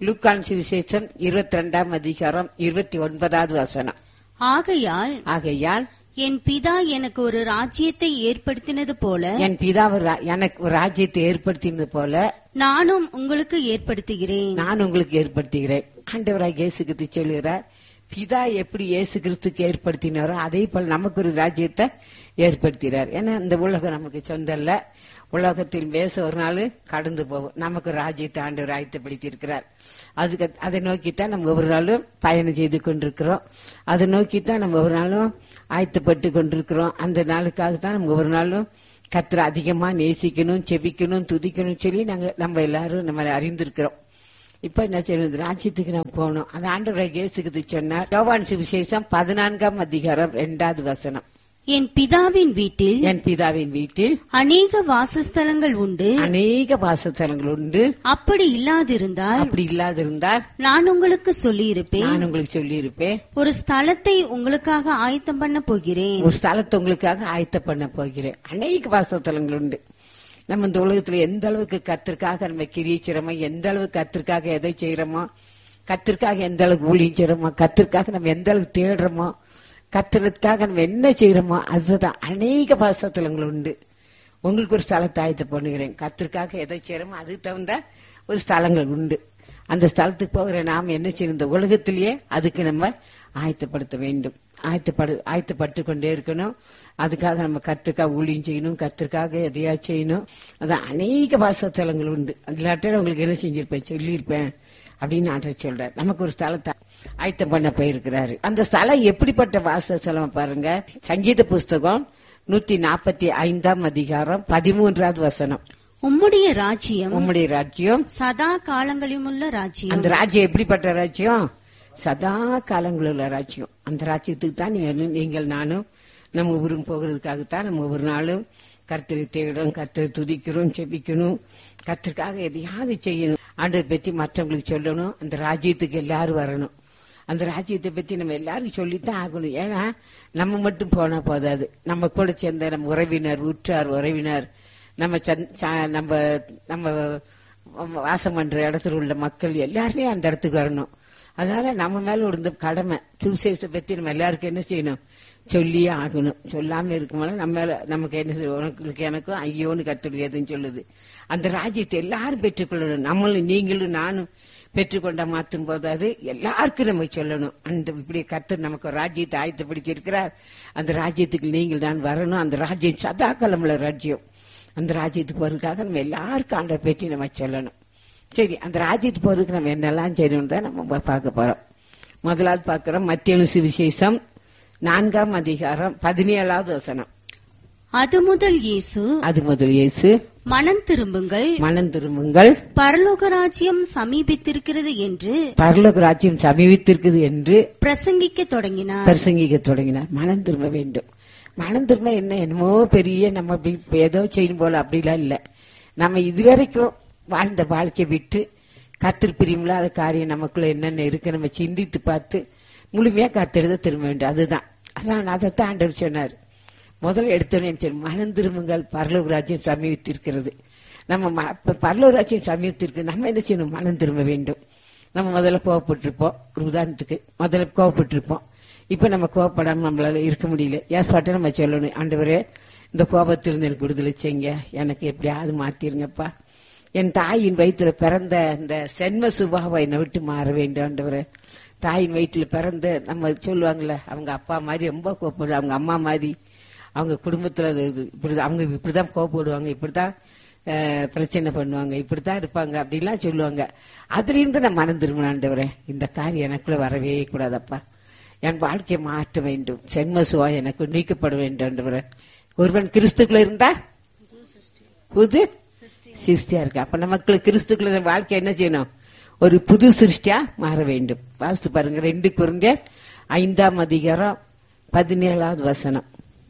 லூக்கான் சுவிசேஷம் இருபத்தி ரெண்டாம் அதிகாரம் இருபத்தி ஒன்பதாவது வசனம் ஆகையால் ஆகையால் என் பிதா எனக்கு ஒரு ராஜ்யத்தை ஏற்படுத்தினது போல என் பிதாவு ரா- எனக்கு ஒரு ராஜ்யத்தை ஏற்படுத்தினது போல நானும் உங்களுக்கு ஏற்படுத்துகிறேன் நான் உங்களுக்கு ஏற்படுத்துகிறேன் ஆண்டவராக இயேசு கிறிஸ்து சொல்லுகிறார் பிதா எப்படி இயேசு கிறிஸ்துக்கு ஏற்படுத்தினாரோ அதே போல நமக்கு ஒரு ராஜ்யத்தை ஏற்படுத்தினார் ஏன்னா இந்த உலகம் நமக்கு சொந்தம் இல்ல உலகத்தில் பேச ஒரு நாள் கடந்து போகும் நமக்கு ஒரு ராஜ்யத்தை ஆண்டவர் ஆயத்தப்படுத்தி இருக்கிறார் அதுக்கு அதை நோக்கித்தான் நம்ம ஒவ்வொரு நாளும் பயணம் செய்து கொண்டிருக்கிறோம் அதை நோக்கித்தான் நம்ம ஒவ்வொரு நாளும் ஆயத்தப்பட்டு கொண்டிருக்கிறோம் அந்த நாளுக்காக தான் நம்ம ஒவ்வொரு நாளும் கத்திர அதிகமா நேசிக்கணும் செபிக்கணும் துதிக்கணும் சொல்லி நாங்க நம்ம எல்லாரும் நம்ம அறிந்திருக்கிறோம் இப்ப என்ன செய்யணும் ராஜ்யத்துக்கு நம்ம போகணும் அந்த ஆண்டவரை இயேசுக்கு சொன்னார் யோவான் சுவிசேஷம் பதினான்காம் அதிகாரம் இரண்டாவது வசனம் என் பிதாவின் வீட்டில் என் பிதாவின் வீட்டில் அநேக வாசஸ்தலங்கள் உண்டு அநேக வாசஸ்தலங்கள் உண்டு அப்படி இல்லாதிருந்தால் அப்படி இல்லாதிருந்தால் நான் உங்களுக்கு சொல்லியிருப்பேன் நான் உங்களுக்கு சொல்லியிருப்பேன் ஒரு ஸ்தலத்தை உங்களுக்காக ஆயத்தம் பண்ண போகிறேன் ஒரு ஸ்தலத்தை உங்களுக்காக ஆயத்த பண்ண போகிறேன் அநேக வாசஸ்தலங்கள் உண்டு நம்ம இந்த உலகத்துல எந்த அளவுக்கு கத்திற்காக நம்ம கிரிச்சிரமோ எந்த அளவுக்கு கத்திற்காக எதை செய்யறோமோ கத்திற்காக எந்த அளவுக்கு ஊழியம் செய்யறோமோ கத்திற்காக நம்ம எந்த அளவுக்கு தேடுறோமோ கத்துறதுக்காக நம்ம என்ன செய்யறோமோ அதுதான் அநேக வாசஸ்தலங்கள் உண்டு உங்களுக்கு ஒரு ஸ்தலத்தை ஆயத்த பண்ணுகிறேன் கத்திற்காக எதை செய்யறோமோ அதுக்கு தகுந்த ஒரு ஸ்தலங்கள் உண்டு அந்த ஸ்தலத்துக்கு போகிற நாம் என்ன செய்யணும் இந்த உலகத்திலேயே அதுக்கு நம்ம ஆயத்தப்படுத்த வேண்டும் ஆயத்தப்படு ஆயத்தப்பட்டு கொண்டே இருக்கணும் அதுக்காக நம்ம கத்திற்காக ஊழியம் செய்யணும் கத்திற்காக எதையா செய்யணும் அதான் அநேக வாசஸ்தலங்கள் உண்டு இல்லாட்ட உங்களுக்கு என்ன செஞ்சிருப்பேன் சொல்லியிருப்பேன் அப்படின்னு ஆண்டர் சொல்றாரு நமக்கு ஒரு ஸ்தலத்தை ஆயத்தம் பண்ண போயிருக்கிறாரு அந்த ஸ்தலம் எப்படிப்பட்ட வாசஸ்தலம் பாருங்க சங்கீத புஸ்தகம் நூத்தி நாற்பத்தி ஐந்தாம் அதிகாரம் பதிமூன்றாவது வசனம் உம்முடைய ராஜ்யம் உம்முடைய ராஜ்யம் சதா காலங்களிலுமுள்ள ராஜ்யம் அந்த ராஜ்யம் எப்படிப்பட்ட ராஜ்யம் சதா காலங்களுள்ள ராஜ்யம் அந்த ராஜ்யத்துக்கு தான் நீங்க- நீங்கள் நானும் நம்ம ஊருக்கு போகிறதுக்காகத்தான் நம்ம ஒரு நாளும் கர்த்தரை தேடுறோம் கர்த்தரை துதிக்கிறோம் செபிக்கணும் கர்த்தருக்காக எதையாவது செய்யணும் ஆண்டரை பற்றி மற்றவங்களுக்கு சொல்லணும் அந்த ராஜ்யத்துக்கு எல்லாரும் வரணும் அந்த ராஜ்யத்தை பத்தி நம்ம எல்லாருக்கும் சொல்லித்தான் ஆகணும் ஏன்னா நம்ம மட்டும் போனா போதாது நம்ம கூட சேர்ந்த நம்ம உறவினர் உற்றார் உறவினர் நம்ம சந்- ச- நம்ம நம்ம வாசம் பண்ற இடத்துல உள்ள மக்கள் எல்லாருமே அந்த இடத்துக்கு வரணும் அதனால நம்ம மேல ஒரு இந்த கடமை சுவிசேஷத்தை பத்தி நம்ம எல்லாருக்கும் என்ன செய்யணும் சொல்லியே ஆகணும் சொல்லாம இருக்கும்போது நம்ம மேல நமக்கு என்ன செய்யும் உனக்கு எனக்கும் ஐயோன்னு கத்துடு எதுன்னு சொல்லுது அந்த ராஜ்யத்தை எல்லாரும் பெற்றுக்கொள்ளணும் நம்மளும் நீங்களும் நானும் பெற்றுக்கொண்ட மாற்றும் போது அது எல்லாருக்கும் நம்ம சொல்லணும் அந்த இப்படி கர்த்தர் நமக்கு ஒரு ராஜ்யத்தை ஆயத்தப்படுத்தி இருக்கிறார் அந்த ராஜ்யத்துக்கு நீங்கள் தான் வரணும் அந்த ராஜ்யம் சதா காலமுள்ள ராஜ்யம் அந்த ராஜ்யத்துக்கு போறதுக்காக நம்ம எல்லாருக்கும் ஆண்டை பற்றி நம்ம சொல்லணும் சரி அந்த ராஜ்யத்துக்கு போறதுக்கு நம்ம என்னெல்லாம் செய்யணும் தான் நம்ம பார்க்க போறோம் முதலாவது பார்க்கிறோம் மத்திய சுவிசேஷம் நான்காம் அதிகாரம் பதினேழாவது வசனம் அது முதல் இயேசு அது முதல் இயேசு மனம் திரும்புங்கள் மனம் திரும்புங்கள் பரலோக ராஜ்யம் சமீபித்திருக்கிறது என்று பரலோக ராஜ்யம் சமீபித்திருக்குது என்று பிரசங்கிக்க தொடங்கினார் பிரசங்கிக்க தொடங்கினார் மனம் திரும்ப வேண்டும் மனம் திரும்ப என்ன என்னமோ பெரிய நம்ம அப்படி ஏதோ செய்யும் போல அப்படிலாம் இல்ல நம்ம இதுவரைக்கும் வாழ்ந்த வாழ்க்கை விட்டு கத்திரி பிரியமில்லாத காரியம் நமக்குள்ள என்னென்ன இருக்கு நம்ம சிந்தித்து பார்த்து முழுமையா கத்தெடுத்து திரும்ப வேண்டும் அதுதான் அதான் அதைத்தான் ஆண்டவர் சொன்னார் முதல்ல எடுத்தோன்னே சரி மனம் திரும்புங்கள் பரலோக ராஜ்யம் சமீபித்திருக்கிறது நம்ம ம- இப்ப பரலோக ராஜ்யம் சமீபத்திற்கு நம்ம என்ன செய்யணும் மனம் திரும்ப வேண்டும் நம்ம முதல்ல கோவப்பட்டிருப்போம் ஒரு உதாரணத்துக்கு முதல்ல கோவப்பட்டிருப்போம் இப்ப நம்ம கோவப்படாம நம்மளால இருக்க முடியல ஏஸ்பாட்ட நம்ம சொல்லணும் ஆண்டவரே இந்த கோபத்திலிருந்து எனக்கு விடுதலை செய்யுங்க எனக்கு எப்படியாவது மாத்திருங்கப்பா என் தாயின் வயிற்றுல பிறந்த அந்த சென்ம சுபாவம் என்னை விட்டு மாற வேண்டும் ஆண்டவரே தாயின் வயிற்றுல பிறந்த நம்ம சொல்லுவாங்கல்ல அவங்க அப்பா மாதிரி ரொம்ப கோவப்படுது அவங்க அம்மா மாதிரி அவங்க குடும்பத்துல அது இது இப்படி அவங்க இப்படிதான் கோவப்படுவாங்க இப்படிதான் அஹ், பிரச்சனை பண்ணுவாங்க இப்படித்தான் இருப்பாங்க அப்படிலாம் சொல்லுவாங்க அதுல இருந்து நான் மனம் திரும்பினாண்டவரேன் இந்த காரியம் எனக்குள்ள வரவே கூடாதப்பா என் வாழ்க்கையை மாற்ற வேண்டும் சென்ம சுவா எனக்கு நீக்கப்பட வேண்டும் ஆண்டவரே ஒருவன் கிறிஸ்துக்குள்ள இருந்தா புது சிருஷ்டியா இருக்கு அப்ப நமக்கு கிறிஸ்துக்குள்ள வாழ்க்கை என்ன செய்யணும் ஒரு புது சிருஷ்டியா மாற வேண்டும் வாசித்து பாருங்க ரெண்டு குருங்க ஐந்தாம் அதிகாரம் பதினேழாவது வசனம்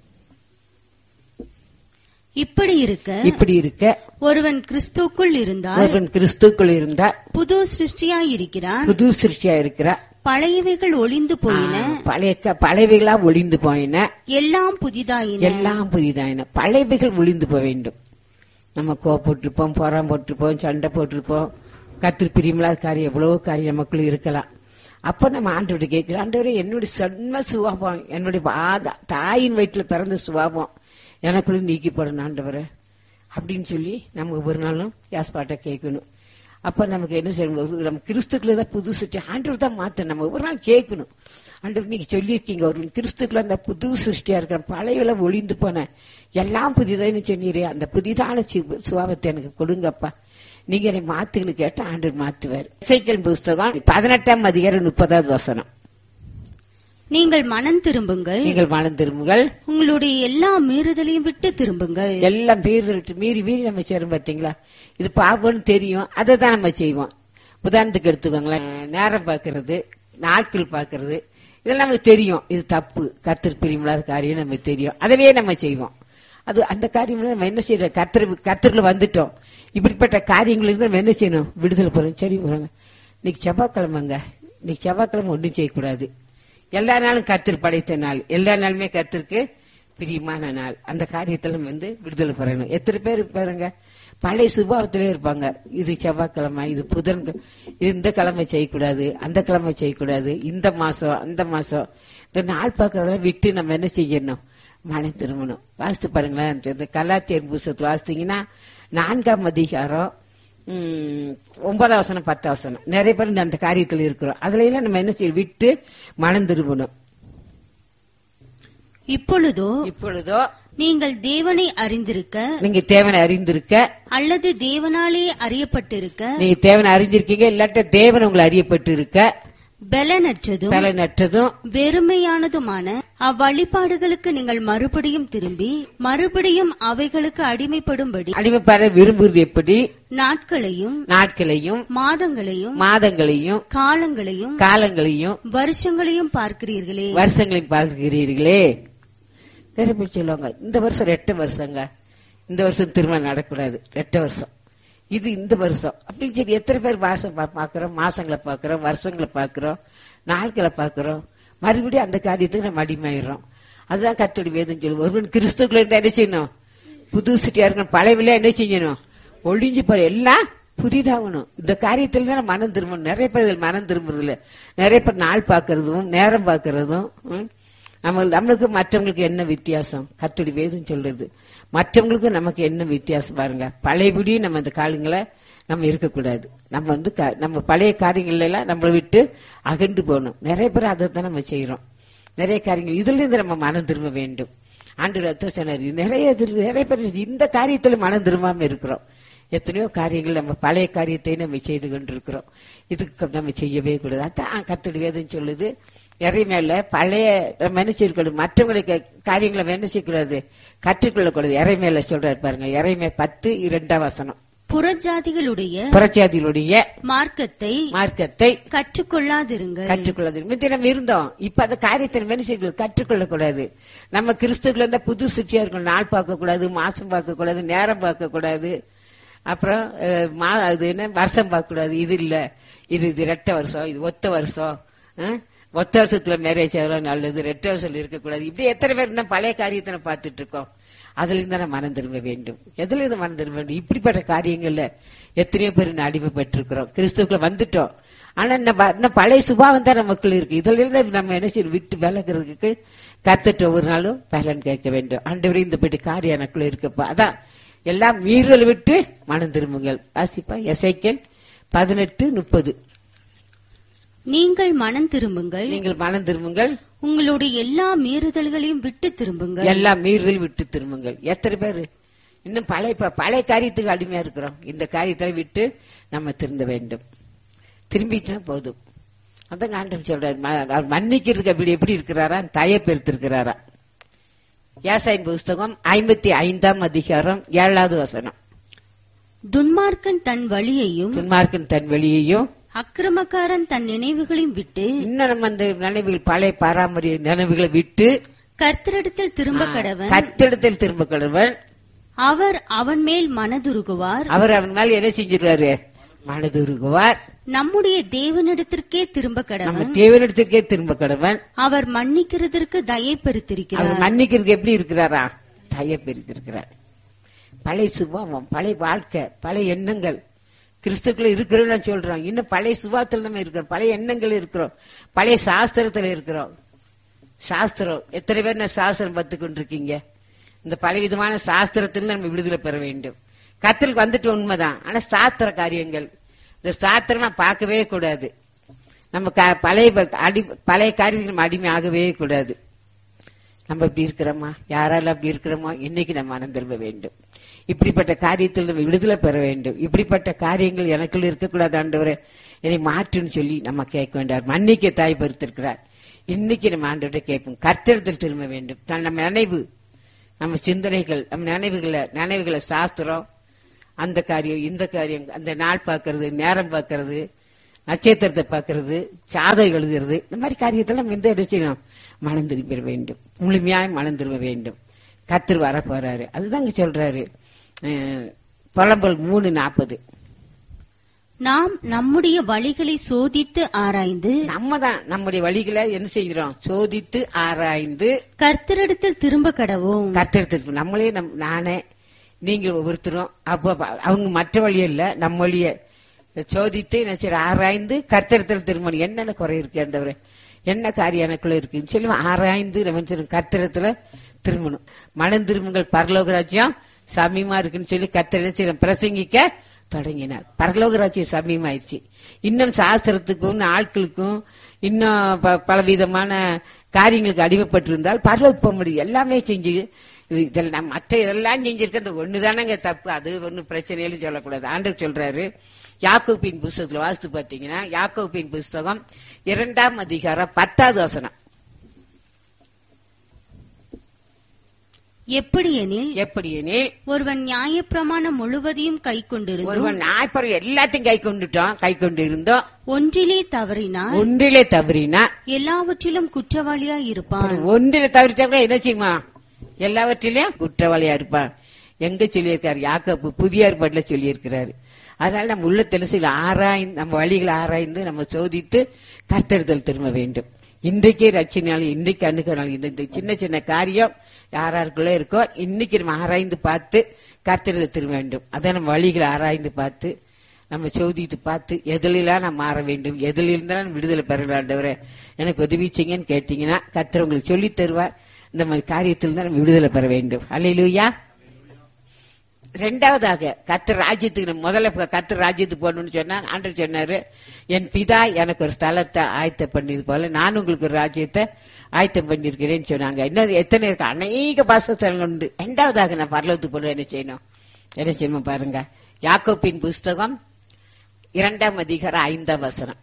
இப்படி இருக்க இப்படி இருக்க ஒருவன் கிறிஸ்துக்குள் இருந்தால் ஒருவன் கிறிஸ்துக்குள் இருந்தா புது சிருஷ்டியாய் இருக்கிறான் புது சிருஷ்டியா இருக்கிறா பழையவைகள் ஒளிந்து போயின பழைய பழையவைகளா ஒளிந்து போயின எல்லாம் புதிதாயின எல்லாம் புதிதாயின பழையவைகள் ஒளிந்து போக வேண்டும் நம்ம கோவப்பட்டிருப்போம் பொறாம போட்டிருப்போம் சண்டை போட்டிருப்போம் கத்திரி பிரியமில்லாத காரியம் எவ்வளவோ காரியம் நமக்குள்ள இருக்கலாம் அப்ப நம்ம ஆண்டவர்கிட்ட கேட்கிறோம் ஆண்டவரே என்னுடைய சன்ம சுவாபம் என்னுடைய ஆத- தாயின் வயிற்றுல பிறந்த சுவாபம் எனக்குள்ள நீக்கிப்படணும் ஆண்டவரே அப்படின்னு சொல்லி நம்ம ஒவ்வொரு நாளும் யாஸ்பாட்ட கேட்கணும் அப்ப நமக்கு என்ன செய்யணும் ஒரு நம்ம கிறிஸ்துக்குள்ள தான் புது சிருஷ்டி ஆண்டவர் தான் மாத்த நம்ம ஒவ்வொரு நாள் கேட்கணும் ஆண்டவர் நீங்க சொல்லியிருக்கீங்க ஒரு கிறிஸ்துக்குள்ள அந்த புது சிருஷ்டியா இருக்கிற பழையல ஒளிந்து போன எல்லாம் புதிதான்னு சொன்னீரே அந்த புதிதான சி- சுபாவத்தை எனக்கு கொடுங்கப்பா நீங்க என்னை மாத்துன்னு கேட்டா ஆண்டவர் மாத்துவார் இசைக்கல் புஸ்தகம் பதினெட்டாம் அதிகாரம் முப்பதாவது வசனம் நீங்கள் மனம் திரும்புங்கள் நீங்கள் மனம் திரும்புங்கள் உங்களுடைய எல்லா மீறுதலையும் விட்டு திரும்புங்கள் எல்லாம் மீறி மீறி மீறி நம்ம செய்றோம் பாத்தீங்களா இது பாவம்னு தெரியும் அதை தான் நம்ம செய்வோம் உதாரணத்துக்கு எடுத்துக்கோங்களேன் நேரம் பார்க்கறது நாட்கள் பார்க்கறது இதெல்லாம் நமக்கு தெரியும் இது தப்பு கத்தர் பிரியமில்லாத காரியம் நமக்கு தெரியும் அதவே நம்ம செய்வோம் அது அந்த காரியம் நம்ம என்ன செய்யறோம் கத்தர் கத்தர்ல வந்துட்டோம் இப்படிப்பட்ட காரியங்களுக்கு நம்ம என்ன செய்யணும் விடுதலை போறோம் சரி போறாங்க இன்னைக்கு செவ்வாய்க்கிழமைங்க இன்னைக்கு செவ்வாய்க்கிழமை ஒன்றும் செய்யக்கூடாது எல்லா நாளும் கத்தர் படைத்த நாள் எல்லா நாளுமே கத்திற்கு பிரியமான நாள் அந்த காரியத்துல நம்ம வந்து விடுதலை பெறணும் எத்தனை பேர் பாருங்க பழைய சுபாவத்திலே இருப்பாங்க இது செவ்வாய்க்கிழமை இது புதன் இது இந்த கிழமை செய்யக்கூடாது அந்த கிழமை செய்யக்கூடாது இந்த மாசம் அந்த மாசம் இந்த நாள் பார்க்கறதெல்லாம் விட்டு நம்ம என்ன செய்யணும் மனம் திரும்பணும் வாசித்து பாருங்களேன் இந்த கலாத்தியர் புஸ்தகத்தை வாசித்தீங்கன்னா நான்காம் அதிகாரம் உம், ஒன்பதாம் வசனம் பத்தாம் வசனம் நிறைய பேர் இந்த அந்த காரியத்தில் இருக்கிறோம் அதுல எல்லாம் நம்ம என்ன செய்ய விட்டு மனம் திரும்பணும் இப்பொழுதோ இப்பொழுதோ நீங்கள் தேவனை அறிந்திருக்க நீங்க தேவனை அறிந்திருக்க அல்லது தேவனாலே அறியப்பட்டிருக்க நீங்க தேவனை அறிஞ்சிருக்கீங்க இல்லாட்ட தேவன் உங்களை அறியப்பட்டு இருக்க பலனற்றதும் பலனற்றதும் வெறுமையானதுமான அவ்வழிபாடுகளுக்கு நீங்கள் மறுபடியும் திரும்பி மறுபடியும் அவைகளுக்கு அடிமைப்படும்படி அடிமைப்பட விரும்புவது எப்படி நாட்களையும் நாட்களையும் மாதங்களையும் மாதங்களையும் காலங்களையும் காலங்களையும் வருஷங்களையும் பார்க்கிறீர்களே வருஷங்களையும் பார்க்கிறீர்களே நிறைய பேர் சொல்லுவாங்க இந்த வருஷம் ரெட்ட வருஷங்க இந்த வருஷம் திருமணம் நடக்கூடாது ரெட்ட வருஷம் இது இந்த வருஷம் அப்படின்னு சரி எத்தனை பேர் மாசம் பா- பாக்குறோம் மாசங்களை பாக்குறோம் வருஷங்களை பாக்குறோம் நாட்களை பாக்குறோம் மறுபடியும் அந்த காரியத்துக்கு நம்ம அடிமையிடுறோம் அதுதான் கத்தோடி வேதம் சொல்லு ஒருவன் கிறிஸ்துக்குள்ள இருந்தா என்ன செய்யணும் புது சிட்டியா இருக்கணும் பழையவில என்ன செய்யணும் ஒளிஞ்சு போற எல்லாம் புதிதாகணும் இந்த காரியத்துல தான் மனம் திரும்பணும் நிறைய பேர் இதுல மனம் திரும்புறது இல்ல நிறைய பேர் நாள் பாக்குறதும் நேரம் பாக்குறதும் ம், நம்ம நம்மளுக்கு மற்றவங்களுக்கு என்ன வித்தியாசம் கத்துடி வேதம் சொல்றது மற்றவங்களுக்கு நமக்கு என்ன வித்தியாசம் பாருங்க பழையபடி நம்ம இந்த காலங்களை நம்ம இருக்கக்கூடாது நம்ம வந்து க- நம்ம பழைய காரியங்கள்ல எல்லாம் நம்மளை விட்டு அகன்று போகணும் நிறைய பேர் அதை தான் நம்ம செய்யறோம் நிறைய காரியங்கள் இதுல இருந்து நம்ம மனம் திரும்ப வேண்டும் ஆண்டு ரத்த சொன்னார் நிறைய இதுல- நிறைய பேர் இந்த காரியத்துல மனம் திரும்பாம இருக்கிறோம் எத்தனையோ காரியங்கள் நம்ம பழைய காரியத்தை நம்ம செய்து கொண்டிருக்கிறோம் இதுக்கு நம்ம செய்யவே கூடாது அதான் கத்தடி வேதம் சொல்லுது நிறைய மேல பழைய நம்ம என்ன செய்யக்கூடாது மற்றவங்களுக்கு காரியங்களை நம்ம என்ன செய்யக்கூடாது கற்றுக்கொள்ளக்கூடாது இறை மேல சொல்றாரு பாருங்க இறைமே பத்து இரண்டாம் வசனம் புறஜாதிகளுடைய புரட்சியாதிகளுடைய மார்க்கத்தை மார்க்கத்தை கற்றுக்கொள்ளாதிருங்கள் கற்றுக்கொள்ளாது முந்தி நம்ம இருந்தோம் இப்ப அந்த காரியத்தை நம்ம என்ன செய்யக்கூடாது கற்றுக்கொள்ளக்கூடாது நம்ம கிறிஸ்துக்குள்ள இருந்தா புது சுற்றியா இருக்கணும் நாள் பார்க்க கூடாது மாசம் பார்க்க கூடாது நேரம் பார்க்க கூடாது அப்புறம் அஹ், மா அது என்ன வருஷம் பார்க்க கூடாது இது இல்ல இது இது ரெட்ட வருஷம் இது ஒத்த வருஷம் அஹ், ஒத்த வருஷத்துல மேரேஜ் ஆகலாம் நல்லது ரெட்ட வருஷம் இருக்கக்கூடாது இப்படி எத்தனை பேர் இன்னும் பழைய காரியத்தை நம்ம பார்த்துட்டு இருக்கோம் அதுல இருந்து நம்ம மனம் திரும்ப வேண்டும் எதுல இருந்து மனம் திரும்ப வேண்டும் இப்படிப்பட்ட காரியங்கள்ல எத்தனையோ பேர் இன்னும் அடிமைப்பட்டிருக்கிறோம் கிறிஸ்துக்குள்ள வந்துட்டோம் ஆனா நம்ம இன்னும் பழைய சுபாவம் தான் நமக்குள்ள இருக்கு இதுல இருந்து நம்ம என்ன செய்யணும் விட்டு விலகிறதுக்கு கத்துட்டு ஒவ்வொரு நாளும் பலன் கேட்க வேண்டும் ஆண்டவரே இந்த பெட்டி காரியம் எனக்குள்ள இருக்குப்பா அதான் எல்லாம் மீறல் விட்டு மனம் திரும்புங்கள் வாசிப்பா எசைக்கல் பதினெட்டு முப்பது நீங்கள் மனம் திரும்புங்கள் நீங்கள் மனம் திரும்புங்கள் உங்களுடைய எல்லா மீறுதல்களையும் விட்டு திரும்புங்கள் எல்லாம் மீறுதல் விட்டு திரும்புங்கள் எத்தனை பேர் இன்னும் பழைய ப- பழைய காரியத்துக்கு அடிமையா இருக்கிறோம் இந்த காரியத்தை விட்டு நம்ம திருந்த வேண்டும் திரும்பிட்டா போதும் அதான் ஆண்டவர் சொல்றாரு ம- அவர் மன்னிக்கிறதுக்கு அப்படி எப்படி இருக்கிறாரா தய பெருத்திருக்கிறாரா யாசாயின் புஸ்தகம் ஐம்பத்தி ஐந்தாம் அதிகாரம் ஏழாவது வசனம் துன்மார்க்கன் தன் வழியையும் துன்மார்க்கன் தன் வெளியையும் அக்கிரமக்காரன் தன் நினைவுகளையும் விட்டு இன்னும் நம்ம அந்த நினைவுகள் பழைய பாரம்பரிய நினைவுகளை விட்டு கர்த்தரிடத்தில் திரும்ப கடவன் கத்திடத்தில் திரும்ப கடவன் அவர் அவன் மேல் மனதுருகுவார் அவர் அவன் மேல என்ன செஞ்சிருவாரு மனதுருகுவார் நம்முடைய தேவனிடத்திற்கே திரும்ப நம்ம கடவன் தேவனிடத்திற்கே திரும்ப கடவன் அவர் மன்னிக்கிறதற்கு தயை பெருத்திருக்கிறார் அவர் மன்னிக்கிறதுக்கு எப்படி இருக்கிறாரா தய பெருத்திருக்கிறார் பழைய சுபாவம் பழைய வாழ்க்கை பழைய எண்ணங்கள் கிறிஸ்துக்குள்ள இருக்கிறோம்னு நான் சொல்றோம் இன்னும் பழைய சுபாத்தில் நம்ம இருக்கிறோம் பழைய எண்ணங்கள் இருக்கிறோம் பழைய சாஸ்திரத்துல இருக்கிறோம் சாஸ்திரம் எத்தனை பேர் நான் சாஸ்திரம் பத்து கொண்டிருக்கீங்க இந்த பலவிதமான சாஸ்திரத்தில் நம்ம விடுதலை பெற வேண்டும் கத்தலுக்கு வந்துட்டு உண்மைதான் ஆனா சாஸ்திர காரியங்கள் இந்த சாஸ்திரம் நான் பார்க்கவே கூடாது நம்ம க- பழைய ப- அடி பழைய காரியத்துக்கு நம்ம அடிமை ஆகவே கூடாது நம்ம இப்படி இருக்கிறோமா யாரால அப்படி இருக்கிறோமோ இன்னைக்கு நம்ம மனம் திரும்ப வேண்டும் இப்படிப்பட்ட காரியத்தில் நம்ம விடுதலை பெற வேண்டும் இப்படிப்பட்ட காரியங்கள் எனக்குள்ள இருக்கக்கூடாது ஆண்டவரே என்னை மாற்றுன்னு சொல்லி நம்ம கேட்க வேண்டாம் மன்னிக்க தாய் பொறுத்திருக்கிறார் இன்னைக்கு நம்ம ஆண்டவரை கேட்போம் கர்த்தரத்தில் திரும்ப வேண்டும் தான் நம்ம நினைவு நம்ம சிந்தனைகள் நம்ம நினைவுகளை நினைவுகளை சாஸ்திரம் அந்த காரியம் இந்த காரியம் அந்த நாள் பார்க்கறது நேரம் பார்க்கறது நட்சத்திரத்தை பார்க்கறது சாதகம் எழுதுறது இந்த மாதிரி காரியத்தில் நம்ம எந்த இடம் செய்யணும் மனம் திரும்பிட வேண்டும் முழுமையாய் மனம் திரும்ப வேண்டும் கத்தர் வர போறாரு அதுதான் இங்க சொல்றாரு அஹ், புலம்பல் மூணு நாற்பது நாம் நம்முடைய வழிகளை சோதித்து ஆராய்ந்து நம்ம தான் நம்முடைய வழிகளை என்ன செய்கிறோம் சோதித்து ஆராய்ந்து கர்த்தரிடத்தில் திரும்ப கடவோம் கத்தெடுத்து நம்மளே நம் நானே நீங்க ஒவ்வொருத்தரும் அப்போ அவங்க மற்ற வழி இல்ல நம்ம வழிய சோதித்து என்ன செய்யற ஆராய்ந்து கர்த்தரத்தில் திருமணம் என்னென்ன குறை இருக்கு ஆண்டவரே என்ன காரியம் எனக்குள்ள இருக்குன்னு சொல்லி ஆராய்ந்து நம்ம செய்யணும் கர்த்தரத்துல திரும்பணும் மனம் திரும்புங்கள் பரலோக ராஜ்யம் சமீமா இருக்குன்னு சொல்லி கர்த்தர் என்ன செய்யணும் பிரசங்கிக்க தொடங்கினார் பரலோக ராஜ்யம் சமீமாயிருச்சு இன்னும் சாஸ்திரத்துக்கும் ஆட்களுக்கும் இன்னும் ப- பலவிதமான காரியங்களுக்கு அடிமைப்பட்டிருந்தால் பரலோக போக முடியும் எல்லாமே செஞ்சு இது இதெல்லாம் மற்ற இதெல்லாம் செஞ்சிருக்க இந்த ஒண்ணுதானங்க தப்பு அது ஒன்னும் பிரச்சனையிலும் சொல்லக்கூடாது ஆண்டவர் சொல்றாரு யாக்கோப்பின் புஸ்தகத்துல வாசித்து பாத்தீங்கன்னா யாக்கோப்பின் புஸ்தகம் இரண்டாம் அதிகாரம் பத்தாவது வசனம் எப்படியெனில் எப்படி எனில் ஒருவன் நியாயப்பிரமாணம் முழுவதையும் கை கொண்டிருந்தும் ஒருவன் நாய்ப்பறம் எல்லாத்தையும் கை கொண்டுட்டோம் கை கொண்டு இருந்தோம் ஒன்றிலே தவறினால் ஒன்றிலே தவறினா எல்லாவற்றிலும் குற்றவாளியாய் இருப்பான் ஒன்றில தவறிட்டா என்ன செய்யுமா எல்லாவற்றிலும் குற்றவாளியா இருப்பான் எங்க சொல்லியிருக்காரு யாக்கோப்பு புதிய ஏற்பாட்டுல சொல்லியிருக்கிறாரு அதனால நம்ம உள்ளத்துல சில ஆராய்ந்து நம்ம வழிகளை ஆராய்ந்து நம்ம சோதித்து கர்த்தெடுத்தல் திரும்ப வேண்டும் இன்றைக்கே ரட்சினாலும் இன்றைக்கு அணுகினாலும் இந்த இந்த சின்ன சின்ன காரியம் யாராருக்குள்ள இருக்கோ இன்னைக்கு நம்ம ஆராய்ந்து பார்த்து கர்த்தெடுத்தல் திரும்ப வேண்டும் அதான் நம்ம வழிகளை ஆராய்ந்து பார்த்து நம்ம சோதித்து பார்த்து எதிலெல்லாம் நான் மாற வேண்டும் எதில் இருந்தாலும் நான் விடுதலை பெறலாண்டவரே எனக்கு உதவி செய்யுங்கன்னு கேட்டீங்கன்னா கர்த்தர் உங்களுக்கு சொல்லித் தருவார் இந்த மாதிரி காரியத்தில் தான் நம்ம விடுதலை பெற வேண்டும் அல்லையிலூயா ரெண்டாவதாக கத்தர் ராஜ்யத்துக்கு நம்ம முதல்ல கத்தர் ராஜ்யத்துக்கு போகணும்னு சொன்னா ஆண்டவர் சொன்னாரு என் பிதா எனக்கு ஒரு ஸ்தலத்தை ஆயத்தம் பண்ணியது போல நான் உங்களுக்கு ஒரு ராஜ்யத்தை ஆயத்தம் பண்ணிருக்கிறேன்னு சொன்னாங்க இன்னும் எத்தனை இருக்கு அநேக பாசஸ்தலங்கள் உண்டு ரெண்டாவதாக நான் பரலத்துக்கு போன என்ன செய்யணும் என்ன செய்யணும் பாருங்க யாக்கோப்பின் புஸ்தகம் இரண்டாம் அதிகாரம் ஐந்தாம் வசனம்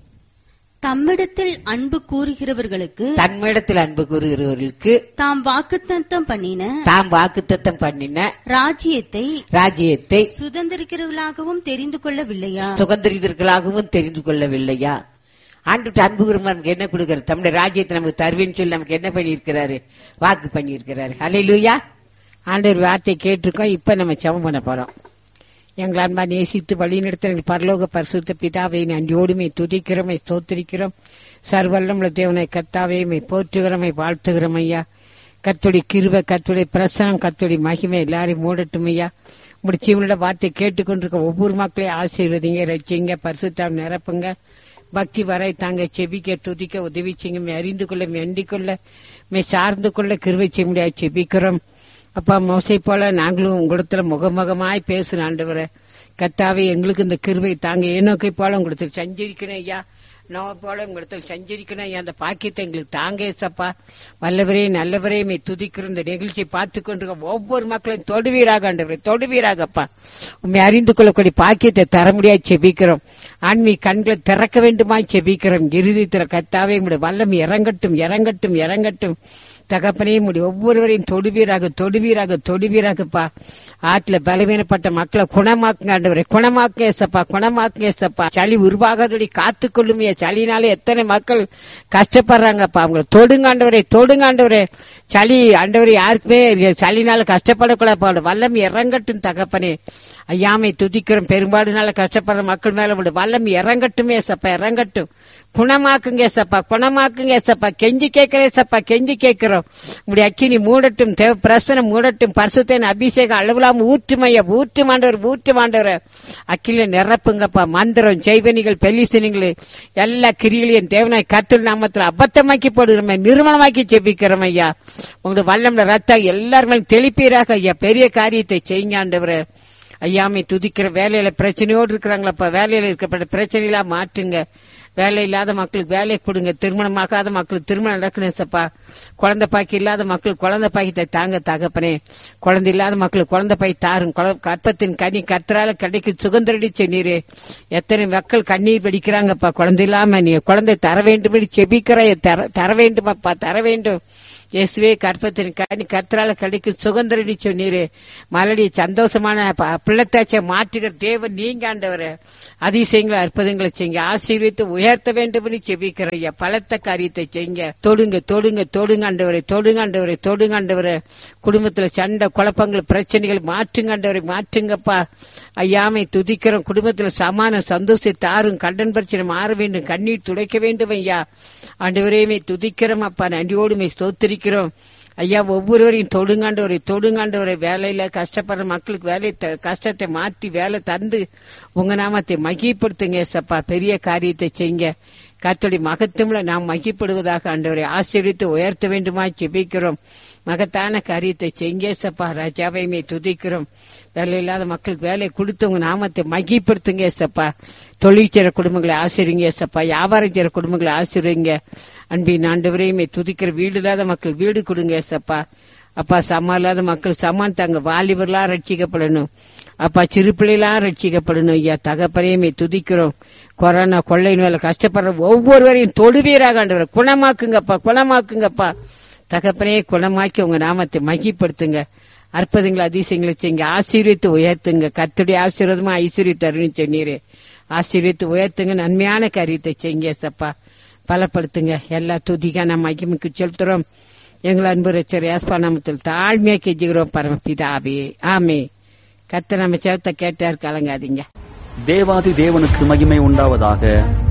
தம்மிடத்தில் அன்பு கூறுகிறவர்களுக்கு தன்மிடத்தில் அன்பு கூறுகிறவர்களுக்கு தாம் வாக்குத்தத்தம் பண்ணின தாம் வாக்குத்தத்தம் பண்ணின ராஜ்யத்தை ராஜ்யத்தை சுதந்திரிக்கிறவர்களாகவும் தெரிந்து கொள்ளவில்லையா சுகந்திரிதர்களாகவும் தெரிந்து கொள்ளவில்லையா ஆண்டு அன்பு கூறும் நமக்கு என்ன கொடுக்கிறார் தம்முடைய ராஜ்யத்தை நமக்கு தருவேன்னு சொல்லி நமக்கு என்ன பண்ணியிருக்கிறாரு வாக்கு பண்ணியிருக்கிறாரு ஹalleluya ஆண்டவர் வார்த்தை கேட்டிருக்கோம் இப்ப நம்ம ஜெபம் பண்ண போறோம் எங்கள் அன்பா நேசித்து வழிநடத்த எங்கள் பரலோக பரிசுத்த பிதாவை நன்றியோடுமை துதிக்கிறோமை ஸ்தோத்திரிக்கிறோம் சர்வல்லமுள்ள தேவனை கத்தாவையுமை போற்றுகிறோமை வாழ்த்துகிறோம் ஐயா கத்துடைய கிருப கத்துடைய பிரசனம் கத்துடைய மகிமை எல்லாரையும் மூடட்டும் ஐயா முடிச்சவங்களோட வார்த்தை கேட்டுக்கொண்டிருக்க ஒவ்வொரு மக்களையும் ஆசீர்வதிங்க ரசிங்க பரிசுத்தாம் நிரப்புங்க பக்தி வரை தாங்க செபிக்க துதிக்க உதவி செய்யுங்க மே அறிந்து கொள்ள மெண்டிக் கொள்ள மே சார்ந்து கொள்ள கிருவை செய்ய முடியாது செபிக்கிறோம் அப்பா மோசை போல நாங்களும் உங்களிடத்துல முகமுகமாய் பேசணும் ஆண்டவரே கத்தாவே எங்களுக்கு இந்த கிருவை தாங்க ஏனோக்கை போல உங்களுக்கு சஞ்சரிக்கணும் ஐயா நோவை போல உங்களிடத்தில் சஞ்சரிக்கணும் ஐயா அந்த பாக்கியத்தை எங்களுக்கு தாங்க ஏசப்பா வல்லவரே நல்லவரே மே துதிக்கிற இந்த நிகழ்ச்சியை பார்த்து கொண்டிருக்க ஒவ்வொரு மக்களையும் தொடுவீராக ஆண்டவரே தொடுவீராகப்பா உண்மை அறிந்து கொள்ளக்கூடிய பாக்கியத்தை தர முடியாது செபிக்கிறோம் ஆன்மீக கண்களை திறக்க வேண்டுமாய் செபிக்கிறோம் இறுதித்திர கத்தாவே உங்களுடைய வல்லம் இறங்கட்டும் இறங்கட்டும் இறங்கட்டும் தகப்பனே முடி ஒவ்வொருவரையும் தொடுவீராக தொடுவீராக தொடுவீராகப்பா ஆற்றுல பலவீனப்பட்ட மக்களை குணமாக்குங்க ஆண்டவரே குணமாக்குங்க ஏசப்பா குணமாக்குங்க ஏசப்பா சளி உருவாகாதபடி காத்துக்கொள்ளுமைய சளினாலே எத்தனை மக்கள் கஷ்டப்படுறாங்கப்பா அவங்களை தொடுங்க ஆண்டவரே தொடுங்க ஆண்டவரே சளி ஆண்டவரே யாருக்குமே சளினால கஷ்டப்படக்கூடாது வல்லம் இறங்கட்டும் தகப்பனே ஐயாமை துதிக்கிறோம் பெரும்பாடுனால கஷ்டப்படுற மக்கள் மேல விடு வல்லம் இறங்கட்டுமே ஏசப்பா இறங்கட்டும் குணமாக்குங்க ஏசப்பா குணமாக்குங்க ஏசப்பா கெஞ்சி கேட்கிறேன் ஏசப்பா கெஞ்சி கேட்கிறோம் உங்களுடைய அக்கினி மூடட்டும் தேவ பிரசனம் மூடட்டும் பரிசுத்தேன் அபிஷேகம் அளவிலாம ஊற்றுமைய ஊற்றுமாண்டவர் ஊற்றுமாண்டவர் அக்கில நிரப்புங்கப்பா மந்திரம் செய்வனிகள் பெல்லிசனிகள் எல்லா கிரிகளையும் தேவனாய் கத்தல் நாமத்தில் அபத்தமாக்கி போடுகிறோம் நிறுவனமாக்கி ஜெபிக்கிறோம் ஐயா உங்களுடைய வல்லம்ல ரத்தம் எல்லாரும் தெளிப்பீராக ஐயா பெரிய காரியத்தை செய்யுங்க ஆண்டவரே ஐயாமை துதிக்கிற வேலையில பிரச்சனையோடு இருக்கிறாங்களப்பா வேலையில இருக்கப்பட்ட பிரச்சனைகளா மாற்றுங்க வேலை இல்லாத மக்களுக்கு வேலை கொடுங்க திருமணமாகாத மக்களுக்கு திருமணம் நடக்கணும் சப்பா குழந்தை பாக்கி இல்லாத மக்கள் குழந்தை பாக்கியத்தை தாங்க தகப்பனே குழந்தை இல்லாத மக்களுக்கு குழந்தை பாய் தாரும் குழ- கற்பத்தின் கனி கத்தரால கிடைக்கும் சுகந்தரடி சொன்னீரே எத்தனை மக்கள் கண்ணீர் வெடிக்கிறாங்கப்பா குழந்தை இல்லாம நீ குழந்தை தர வேண்டும் செபிக்கிற தர தர வேண்டுமப்பா தர வேண்டும் இயேசுவே கற்பத்தின் கனி கத்தரால கிடைக்கும் சுகந்தரடி சொன்னீரே மலடி சந்தோஷமான ப- பிள்ளைத்தாச்சை மாற்றுகிற தேவன் நீங்க ஆண்டவரே அதிசயங்களை அற்புதங்களை செய்யுங்க ஆசீர்வித்து உயர்த்த வேண்டும் என்று செபிக்கிற ஐயா பலத்த காரியத்தை செய்யுங்க தொடுங்க தொடுங்க தொடுங்க ஆண்டவரை தொடுங்க ஆண்டவரை தொடுங்க ஆண்டவரை குடும்பத்துல சண்டை குழப்பங்கள் பிரச்சனைகள் மாற்றுங்க ஆண்டவரை மாற்றுங்கப்பா ஐயாமை துதிக்கிறோம் குடும்பத்துல சமான சந்தோஷத்தை தாரும் கடன் பிரச்சனை மாற வேண்டும் கண்ணீர் துடைக்க வேண்டும் ஐயா ஆண்டவரையுமே துதிக்கிறோம் அப்பா நன்றியோடுமே ஸ்தோத்திரிக்கிறோம் ஐயா ஒவ்வொருவரையும் தொடுங்காண்டவரை தொடுங்காண்டவரை வேலையில கஷ்டப்படுற மக்களுக்கு வேலை த- கஷ்டத்தை மாத்தி வேலை தந்து உங்க நாமத்தை மகிப்படுத்துங்க ஏசப்பா பெரிய காரியத்தை செய்யுங்க கர்த்தருடைய மகத்துவம்ல நாம் மகிப்படுவதாக ஆண்டவரை ஆசீர்வித்து உயர்த்த வேண்டுமா ஜெபிக்கிறோம் மகத்தான காரியத்தை செய்யுங்க ஏசப்பா ராஜாவையுமே துதிக்கிறோம் வேலை இல்லாத மக்களுக்கு வேலை கொடுத்து உங்க நாமத்தை மகிப்படுத்துங்க ஏசப்பா தொழில் செய்ற குடும்பங்களை ஆசிரிங்க ஏசப்பா வியாபாரம் செய்ற குடும்பங்களை ஆசிரிங்க அன்பின் ஆண்டவரையுமே துதிக்கிற வீடு இல்லாத மக்கள் வீடு கொடுங்க ஏசப்பா அப்பா சமா இல்லாத மக்கள் சமான் தாங்க வாலிபர்களா ரட்சிக்கப்படணும் அப்பா சிறு பிள்ளைகளா ரட்சிக்கப்படணும் ஐயா தகப்பரையுமே துதிக்கிறோம் கொரோனா கொள்ளை நோயில கஷ்டப்படுற ஒவ்வொருவரையும் தொடுவீராக ஆண்டவரை குணமாக்குங்கப்பா குணமாக்குங்கப்பா தகப்பனே குணமாக்கி உங்க நாமத்தை மகிப்படுத்துங்க அற்புதங்களை அதிசயங்களை செய்யுங்க ஆசீர்வித்து உயர்த்துங்க கத்துடைய ஆசீர்வாதமா ஐஸ்வர்யத்தை அருணி சொன்னீரே ஆசீர்வித்து உயர்த்துங்க நன்மையான காரியத்தை செய்யுங்க சப்பா பலப்படுத்துங்க எல்லா துதிகா நம்ம மகிமைக்கு செலுத்துறோம் எங்கள் அன்பு ரச்சர் யாஸ்பா நாமத்தில் தாழ்மையா கெஞ்சுகிறோம் பரமபிதாவே ஆமே கத்த நம்ம செவத்தை கேட்டார் கலங்காதீங்க தேவாதி தேவனுக்கு மகிமை உண்டாவதாக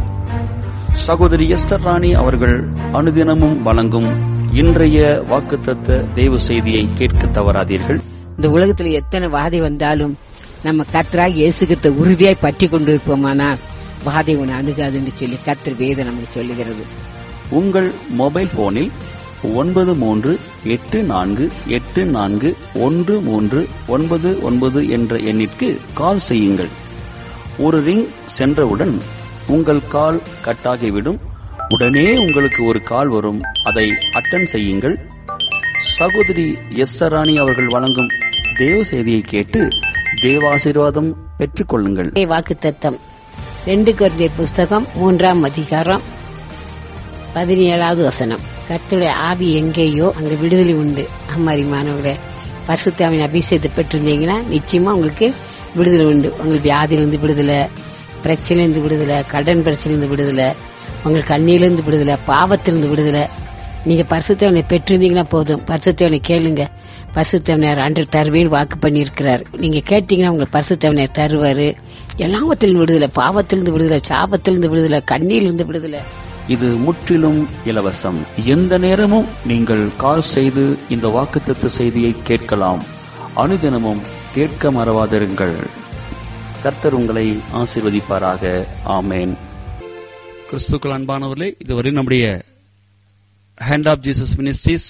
சகோதரி எஸ்தர் ராணி அவர்கள் அனுதினமும் வழங்கும் இன்றைய வாக்குத்தத்த தேவ செய்தியை கேட்க தவறாதீர்கள் இந்த உலகத்துல எத்தனை வாதை வந்தாலும் நம்ம கத்தராக இயேசுகிட்ட உறுதியாய் பற்றி கொண்டிருப்போமானால் வாதை உன்னை அணுகாதுன்னு சொல்லி கத்தர் வேதம் நமக்கு சொல்லுகிறது உங்கள் மொபைல் போனில் ஒன்பது மூன்று எட்டு நான்கு எட்டு நான்கு ஒன்று மூன்று ஒன்பது ஒன்பது என்ற எண்ணிற்கு கால் செய்யுங்கள் ஒரு ரிங் சென்றவுடன் உங்கள் கால் கட்டாகிவிடும் உடனே உங்களுக்கு ஒரு கால் வரும் அதை அட்டன் செய்யுங்கள் சகோதரி எஸ் ராணி அவர்கள் வழங்கும் தேவ செய்தியை கேட்டு தேவாசீர்வாதம் பெற்றுக்கொள்ளுங்கள் வாக்கு தத்தம் ரெண்டு குருந்திய புஸ்தகம் மூன்றாம் அதிகாரம் பதினேழாவது வசனம் கர்த்தருடைய ஆவி எங்கேயோ அங்க விடுதலை உண்டு அம்மாரிமானவர்களே பரிசுத்தாவின் அபிஷேகத்தை பெற்றிருந்தீங்கன்னா நிச்சயமா உங்களுக்கு விடுதலை உண்டு உங்களுக்கு வியாதியிலிருந்து விடுதலை பிரச்சனையிலிருந்து விடுதலை கடன் பிரச்சனையிலிருந்து விடுதலை உங்களுக்கு கண்ணியிலிருந்து விடுதலை பாவத்திலிருந்து விடுதலை நீங்க பரிசுத்தவனை பெற்றிருந்தீங்கன்னா போதும் பரிசுத்தவனை கேளுங்க பரிசுத்தவனர் அன்று தருவேன் வாக்கு பண்ணியிருக்கிறார் நீங்க கேட்டீங்கன்னா உங்களுக்கு பரிசுத்தவனர் தருவாரு எல்லாவத்திலிருந்து விடுதலை பாவத்திலிருந்து விடுதலை சாபத்திலிருந்து விடுதலை கண்ணியிலிருந்து விடுதலை இது முற்றிலும் இலவசம் எந்த நேரமும் நீங்கள் கால் செய்து இந்த வாக்குத்தத்த செய்தியை கேட்கலாம் அனுதினமும் கேட்க மறவாதிருங்கள் கர்த்தர் உங்களை ஆசீர்வதிப்பாராக ஆமேன் கிறிஸ்துக்கள் அன்பானவர்களே இதுவரை நம்முடைய hand of Jesus ministries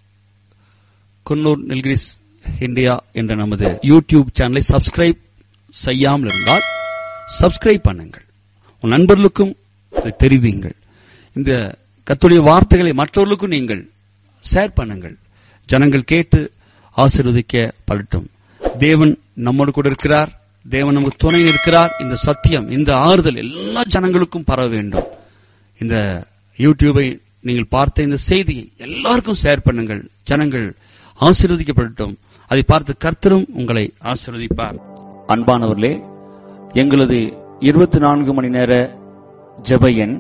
Coonoor Nilgiris India என்ற நமது யூடியூப் சேனலை சப்ஸ்கிரைப் செய்யாமல் இருந்தால் சப்ஸ்கிரைப் பண்ணுங்கள் உன் நண்பர்களுக்கும் இதை தெரிவியுங்கள் இந்த கத்துடைய வார்த்தைகளை மற்றவர்களுக்கும் நீங்கள் ஷேர் பண்ணுங்கள் ஜனங்கள் கேட்டு ஆசீர்வதிக்க படட்டும் தேவன் நம்மோடு கூட இருக்கிறார் தேவன் நமக்கு துணை இருக்கிறார் இந்த சத்தியம் இந்த ஆறுதல் எல்லா ஜனங்களுக்கும் பரவ வேண்டும் இந்த யூடியூபை நீங்கள் பார்த்த இந்த செய்தியை எல்லாருக்கும் ஷேர் பண்ணுங்கள் ஜனங்கள் ஆசீர்வதிக்கப்படட்டும் அதை பார்த்து கர்த்தரும் உங்களை ஆசீர்வதிப்பார் அன்பானவர்களே எங்களது இருபத்தி நான்கு மணி நேர ஜெப எண்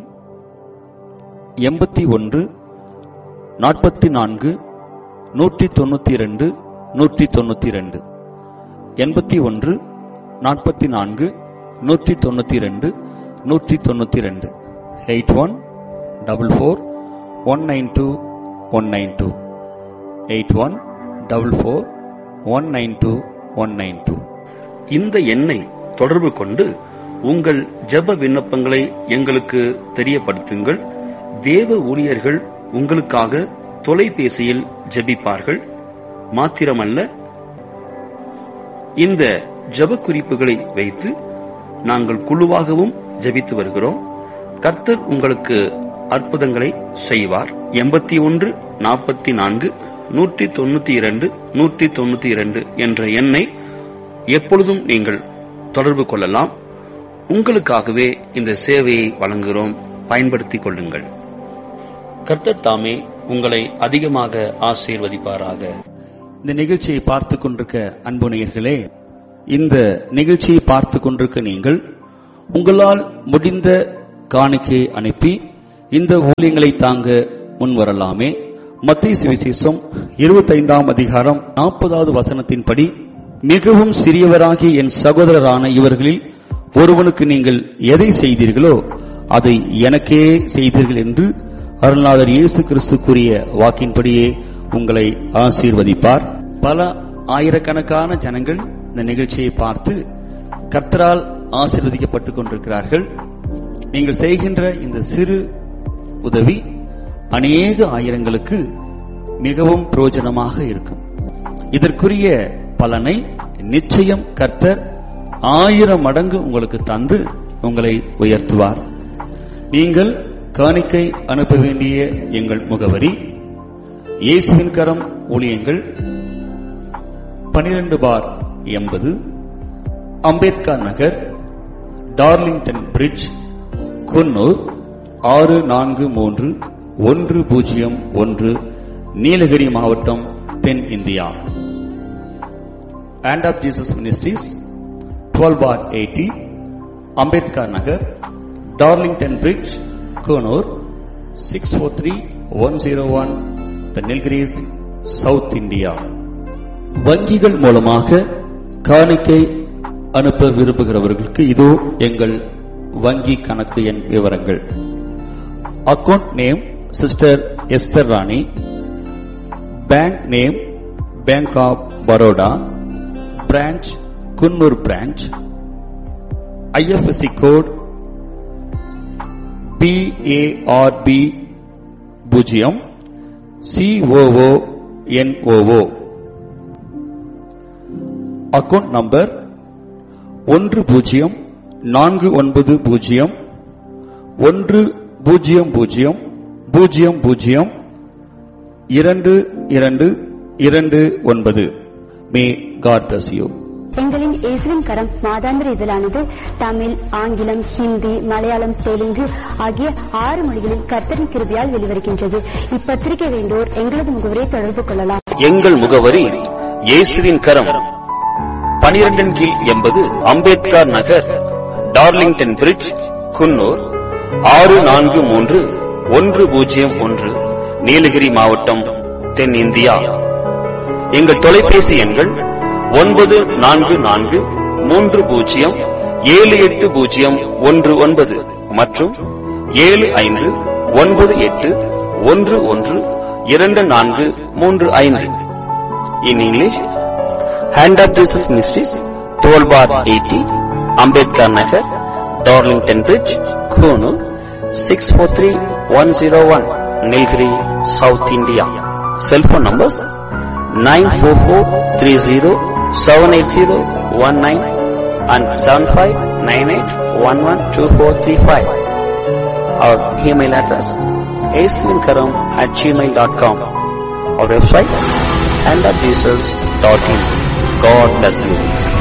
எண்பத்தி ஒன்று நாற்பத்தி நான்கு நூற்றி தொண்ணூத்தி இரண்டு நூற்றி தொண்ணூத்தி இரண்டு எண்பத்தி ஒன்று நாற்பத்தி நான்கு நூற்றி தொண்ணூத்தி ரெண்டு நூற்றி தொண்ணூத்தி ரெண்டு eight one double four one nine two one nine two eight one double four one nine two one nine two இந்த எண்ணை தொடர்பு கொண்டு உங்கள் ஜெப விண்ணப்பங்களை எங்களுக்கு தெரியப்படுத்துங்கள் தேவ ஊழியர்கள் உங்களுக்காக தொலைபேசியில் ஜெபிப்பார்கள் மாத்திரமல்ல இந்த ஜெப குறிப்புகளை வைத்து நாங்கள் குழுவாகவும் ஜெபித்து வருகிறோம் கர்த்தர் உங்களுக்கு அற்புதங்களை செய்வார் எண்பத்தி ஒன்று நாற்பத்தி நான்கு நூற்றி தொண்ணூத்தி இரண்டு நூற்றி தொண்ணூத்தி இரண்டு என்ற எண்ணை எப்பொழுதும் நீங்கள் தொடர்பு கொள்ளலாம் உங்களுக்காகவே இந்த சேவையை வழங்குகிறோம் பயன்படுத்திக் கொள்ளுங்கள் கர்த்தர் தாமே உங்களை அதிகமாக ஆசீர்வதிப்பாராக இந்த நிகழ்ச்சியை பார்த்து கொண்டிருக்க அன்பு நேயர்களே இந்த நிகழ்ச்சியை பார்த்து கொண்டிருக்க நீங்கள் உங்களால் முடிந்த காணிக்கையை அனுப்பி இந்த ஊழியங்களை தாங்க முன்வரலாமே மத்திய சுவிசேஷம் இருபத்தைந்தாம் அதிகாரம் நாற்பதாவது வசனத்தின்படி மிகவும் சிறியவராகிய என் சகோதரரான இவர்களில் ஒருவனுக்கு நீங்கள் எதை செய்தீர்களோ அதை எனக்கே செய்தீர்கள் என்று அருள்நாதர் இயேசு கிறிஸ்து கூறிய வாக்கின்படியே உங்களை ஆசீர்வதிப்பார் பல ஆயிரக்கணக்கான ஜனங்கள் இந்த நிகழ்ச்சியை பார்த்து கர்த்தரால் ஆசீர்வதிக்கப்பட்டுக் கொண்டிருக்கிறார்கள் நீங்கள் செய்கின்ற இந்த சிறு உதவி அநேக ஆயிரங்களுக்கு மிகவும் பிரயோஜனமாக இருக்கும் இதற்குரிய பலனை நிச்சயம் கர்த்தர் ஆயிரம் மடங்கு உங்களுக்கு தந்து உங்களை உயர்த்துவார் நீங்கள் காணிக்கை அனுப்ப வேண்டிய எங்கள் முகவரி இயேசுவின் கரம் ஊழியங்கள் பனிரெண்டு பார் எண்பது அம்பேத்கர் நகர் டார்லிங்டன் பிரிட்ஜ் குன்னூர் ஆறு நான்கு மூன்று ஒன்று பூஜ்ஜியம் ஒன்று நீலகிரி மாவட்டம் தென் India hand of Jesus ministries twelve bar eighty Ambedkar Nagar Darlington bridge Coonoor six four three one zero one the Nilgiris south India வங்கிகள் மூலமாக காணிக்கை அனுப்ப விரும்புகிறவர்களுக்கு இதோ எங்கள் வங்கி கணக்கு எண் விவரங்கள் account name sister Esther Rani bank name bank of Baroda branch Coonoor branch IFSC code BARB பூஜ்ஜியம் சிஓஓ என்ஓஓ அக்கவுண்ட் நம்பர் ஒன்று பூஜ்ஜியம் நான்கு ஒன்பது பூஜ்ஜியம் ஒன்று பூஜ்ஜியம் பூஜ்ஜியம் பூஜ்ஜியம் பூஜ்ஜியம் இரண்டு இரண்டு இரண்டு ஒன்பது மே காட் பிளஸ் யூ எங்களின் இயேசுவின் கரம் மாதாந்திர இதழானது தமிழ் ஆங்கிலம் ஹிந்தி மலையாளம் தெலுங்கு ஆகிய ஆறு மொழிகளில் கர்த்தரின் கிருபையால் வெளிவருகின்றது இப்பத்திரிகை வேண்டோர் எங்களது முகவரை தொடர்பு கொள்ளலாம் எங்கள் முகவரி இயேசுவின் கரம் பனிரெண்டின் கீழ் எண்பது அம்பேத்கர் நகர் டார்லிங்டன் பிரிட்ஜ் குன்னூர் ஆறு நான்கு மூன்று ஒன்று பூஜ்ஜியம் ஒன்று நீலகிரி மாவட்டம் தென் இந்தியா எங்கள் தொலைபேசி எண்கள் ஒன்பது நான்கு நான்கு மூன்று பூஜ்ஜியம் ஏழு எட்டு பூஜ்ஜியம் ஒன்று ஒன்பது மற்றும் ஏழு ஐந்து ஒன்பது எட்டு ஒன்று ஒன்று இரண்டு நான்கு மூன்று ஐந்து in English hand of Jesus ministries twelve bar eighty Ambedkar Nagar Darlington bridge Coonoor six four three one zero one Nilgiri south India cellphone numbers nine four four three zero seven eight zero one nine and seven five nine eight one one two four three five our email address ஏசுவின்கரம் at Gmail dot com our website and at Jesus.in. God bless you.